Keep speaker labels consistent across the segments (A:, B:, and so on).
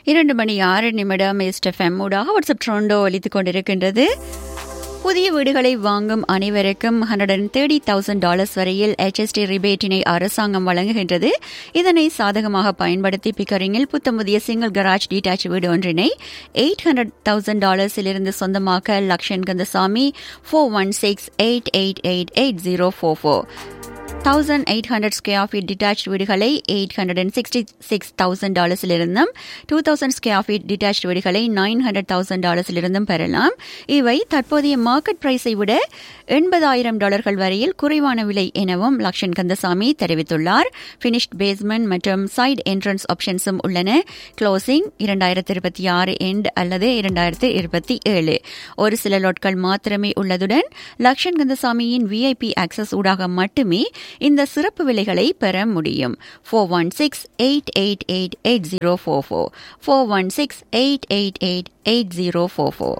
A: இரண்டு மணி ஆறு நிமிடம் எஸ்டெஃப்எம் ஊடாக வாட்ஸ்அப் ட்ரோண்டோ ஒலித்துக் கொண்டிருக்கின்றது புதிய வீடுகளை வாங்கும் அனைவருக்கும் hundred and thirty thousand dollars வரையில் HST ரிபேட்டினை அரசாங்கம் வழங்குகின்றது இதனை சாதகமாக பயன்படுத்தி பிக்கரிங்கில் புத்தமுதிய சிங்கிள் கராஜ் டீடாச் வீடு ஒன்றினை எயிட் ஹண்ட்ரட் தௌசண்ட் டாலர்ஸிலிருந்து சொந்தமாக்க Lakshan Kandasamy four one six eight eight eight eight zero four four thousand eight hundred square feet detached வீடுகளை eight hundred and sixty six thousand டாலர்ஸிலிருந்தும் two thousand square feet detached வீடுகளை nine hundred thousand டாலர்ஸிலிருந்தும் பெறலாம் இவை தற்போதைய market பிரைஸை விட எண்பதாயிரம் டாலர்கள் வரையில் குறைவான விலை எனவும் லக்ஷன் கந்தசாமி தெரிவித்துள்ளார் பினிஷ்ட் பேஸ்மெண்ட் மற்றும் சைடு என்ட்ரன்ஸ் ஆப்ஷன்ஸும் உள்ளன க்ளோசிங் இரண்டாயிரத்தி இருபத்தி ஆறு எண்ட் அல்லது இரண்டாயிரத்தி இருபத்தி ஏழு ஒரு சில லோட்கள் மாத்திரமே உள்ளதுடன் லக்ஷன் கந்தசாமியின் விஐபி ஆக்சஸ் ஊடாக மட்டுமே இந்த சிறப்பு விலைகளை பெற முடியும் four one six eight eight eight eight zero four four four one six eight eight eight eight zero four four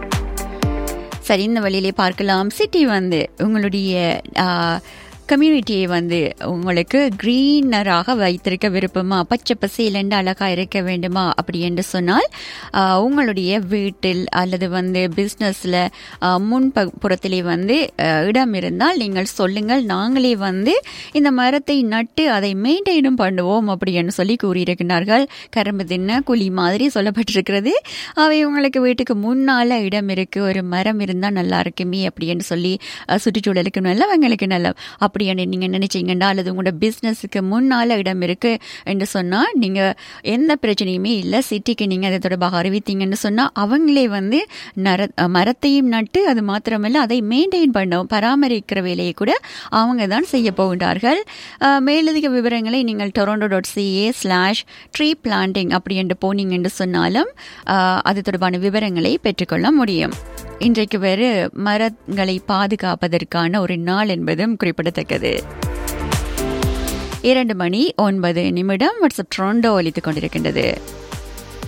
A: சரி இந்த வழியிலே பார்க்கலாம் சிட்டி வந்து உங்களுடைய கம்யூனிட்டியை வந்து உங்களுக்கு க்ரீனராக வைத்திருக்க விருப்பமா பச்சை பசேலண்டு அழகா இருக்க வேண்டுமா அப்படி என்று சொன்னால் உங்களுடைய வீட்டில் அல்லது வந்து பிஸ்னஸில் முன்புறத்திலே வந்து இடம் இருந்தால் நீங்கள் சொல்லுங்கள் நாங்களே வந்து இந்த மரத்தை நட்டு அதை மெயின்டைனும் பண்ணுவோம் அப்படி என்று சொல்லி கூறியிருக்கிறார்கள் கரும்பு தின்ன குழி மாதிரி சொல்லப்பட்டிருக்கிறது அவை உங்களுக்கு வீட்டுக்கு முன்னால் இடம் இருக்கு ஒரு மரம் இருந்தால் நல்லா இருக்குமே அப்படி என்று சொல்லி சுற்றுச்சூழலுக்கு நல்லவங்களுக்கு நல்ல அப்படி அப்படி நீங்கள் நினைச்சீங்கன்னா அல்லது உங்களோட பிஸ்னஸுக்கு முன்னால் இடம் இருக்கு என்று சொன்னால் நீங்கள் எந்த பிரச்சனையுமே இல்லை சிட்டிக்கு நீங்கள் அதை தொடர்பாக அறிவித்தீங்கன்னு சொன்னால் அவங்களே வந்து நர மரத்தையும் நட்டு அது மாத்திரமல்ல அதை மெயின்டைன் பண்ண பராமரிக்கிற வேலையை கூட அவங்க தான் செய்ய போகின்றார்கள் மேலதிக விவரங்களை நீங்கள் Toronto dot CA slash tree planting அப்படி என்று போனீங்க என்று சொன்னாலும் அது தொடர்பான விவரங்களை பெற்றுக்கொள்ள முடியும் இன்றைக்கு வேறு மரங்களை பாதுகாப்பதற்கான ஒரு நாள் என்பதும் குறிப்பிடத்தக்கது இரண்டு மணி ஒன்பது நிமிடம் வாட்ஸ்அப் ட்ரோண்டோ ஒலித்துக் கொண்டிருக்கின்றது